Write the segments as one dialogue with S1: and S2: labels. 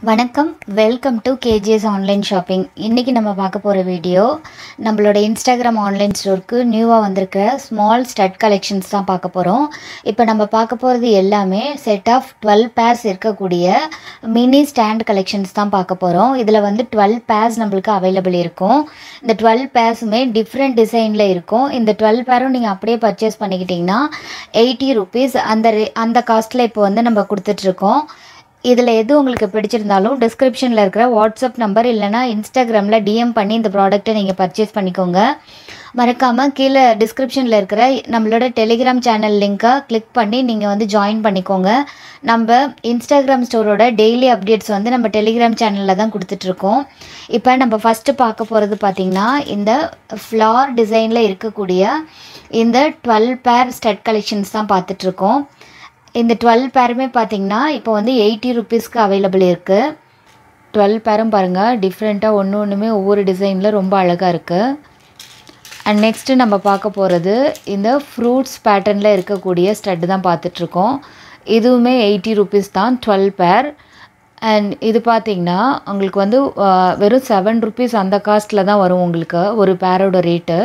S1: வணக்கம் welcome to KGS online shopping இன்றைக்கி நம்ம பார்க்க போகிற வீடியோ நம்மளோட இன்ஸ்டாகிராம் ஆன்லைன் ஸ்டோருக்கு நியூவாக வந்திருக்கிற ஸ்மால் ஸ்டட் கலெக்ஷன்ஸ் தான் பார்க்க போகிறோம் இப்போ நம்ம பார்க்க போகிறது எல்லாமே செட் ஆஃப் டுவெல் பேர்ஸ் இருக்கக்கூடிய மினி ஸ்டாண்ட் கலெக்ஷன்ஸ் தான் பார்க்க போகிறோம் இதில் வந்து டுவெல் பேர்ஸ் நம்மளுக்கு அவைலபிள் இருக்கும் இந்த டுவெல் பேர்ஸுமே டிஃப்ரெண்ட் டிசைனில் இருக்கும் இந்த டுவெல் பேரும் நீங்கள் அப்படியே பர்ச்சேஸ் பண்ணிக்கிட்டிங்கன்னா எயிட்டி ருபீஸ் அந்த ரே- அந்த காஸ்ட்டில் இப்போ வந்து நம்ம கொடுத்துட்ருக்கோம் இதில் எது உங்களுக்கு பிடிச்சிருந்தாலும் டிஸ்கிரிப்ஷனில் இருக்கிற வாட்ஸ்அப் நம்பர் இல்லைனா இன்ஸ்டாகிராமில் டிஎம் பண்ணி இந்த ப்ராடக்ட்டை நீங்கள் பர்ச்சேஸ் பண்ணிக்கோங்க மறக்காமல் கீழே டிஸ்கிரிப்ஷனில் இருக்கிற நம்மளோட டெலிகிராம் சேனல் லிங்க்கை கிளிக் பண்ணி நீங்கள் வந்து ஜாயின் பண்ணிக்கோங்க நம்ம இன்ஸ்டாகிராம் ஸ்டோரோட டெய்லி அப்டேட்ஸ் வந்து நம்ம டெலிகிராம் சேனலில் தான் கொடுத்துட்ருக்கோம் இப்போ நம்ம ஃபஸ்ட்டு பார்க்க போகிறது பார்த்திங்கன்னா இந்த ஃப்ளார் டிசைனில் இருக்கக்கூடிய இந்த டுவெல் பேர் ஸ்டட் கலெக்ஷன்ஸ் தான் பார்த்துட்ருக்கோம் இந்த டுவெல் பேருமே பார்த்தீங்கன்னா இப்போ வந்து எயிட்டி ருபீஸ்க்கு அவைலபிள் இருக்குது டுவெல் பேரும் பாருங்கள் டிஃப்ரெண்ட்டாக ஒன்று ஒன்றுமே ஒவ்வொரு டிசைனில் ரொம்ப அழகாக இருக்குது அண்ட் நெக்ஸ்ட்டு நம்ம பார்க்க போகிறது இந்த ஃப்ரூட்ஸ் பேட்டர்னில் இருக்கக்கூடிய ஸ்டட் தான் பார்த்துட்ருக்கோம் இதுவுமே எயிட்டி ருபீஸ் தான் டுவெல் பேர் அண்ட் இது பார்த்தீங்கன்னா உங்களுக்கு வந்து ஆஹ், வெறும் செவன் ருபீஸ் அந்த காஸ்ட்டில் தான் வரும் உங்களுக்கு ஒரு பேரோட ரேட்டு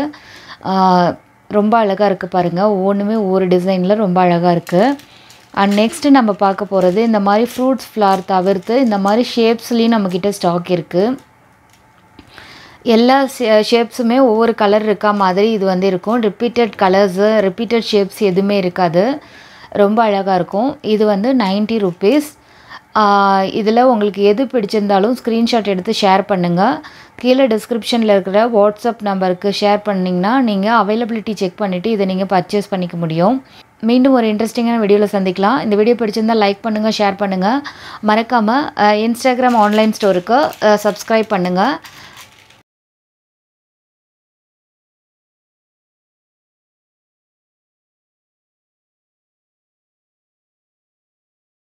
S1: ரொம்ப அழகாக இருக்குது பாருங்கள் ஒவ்வொன்றுமே ஒவ்வொரு டிசைனில் ரொம்ப அழகாக இருக்குது அண்ட் நெக்ஸ்ட்டு நம்ம பார்க்க போகிறது இந்த மாதிரி ஃப்ரூட்ஸ் ஃப்ளார் தவிர்த்து இந்த மாதிரி ஷேப்ஸ்லேயும் நம்மக்கிட்ட ஸ்டாக் இருக்குது எல்லா ஷேப்ஸுமே ஒவ்வொரு கலர் இருக்கா மாதிரி இது வந்து இருக்கும் ரிப்பீட்டட் கலர்ஸு ரிப்பீட்டட் ஷேப்ஸ் எதுவுமே இருக்காது ரொம்ப அழகாக இருக்கும் இது வந்து 90 ருபீஸ் இதில் உங்களுக்கு எது பிடிச்சிருந்தாலும் ஸ்க்ரீன்ஷாட் எடுத்து ஷேர் பண்ணுங்கள் கீழே டிஸ்கிரிப்ஷனில் இருக்கிற வாட்ஸ்அப் நம்பருக்கு ஷேர் பண்ணிங்கன்னா நீங்கள் அவைலபிலிட்டி செக் பண்ணிவிட்டு இதை நீங்கள் பர்ச்சேஸ் பண்ணிக்க முடியும் மீண்டும் ஒரு இன்ட்ரெஸ்டிங்கான வீடியோவில் சந்திக்கலாம் இந்த வீடியோ பிடிச்சிருந்தால் லைக் பண்ணுங்கள் ஷேர் பண்ணுங்கள் மறக்காமல் இன்ஸ்டாகிராம் ஆன்லைன் ஸ்டோருக்கு சப்ஸ்கிரைப் பண்ணுங்கள்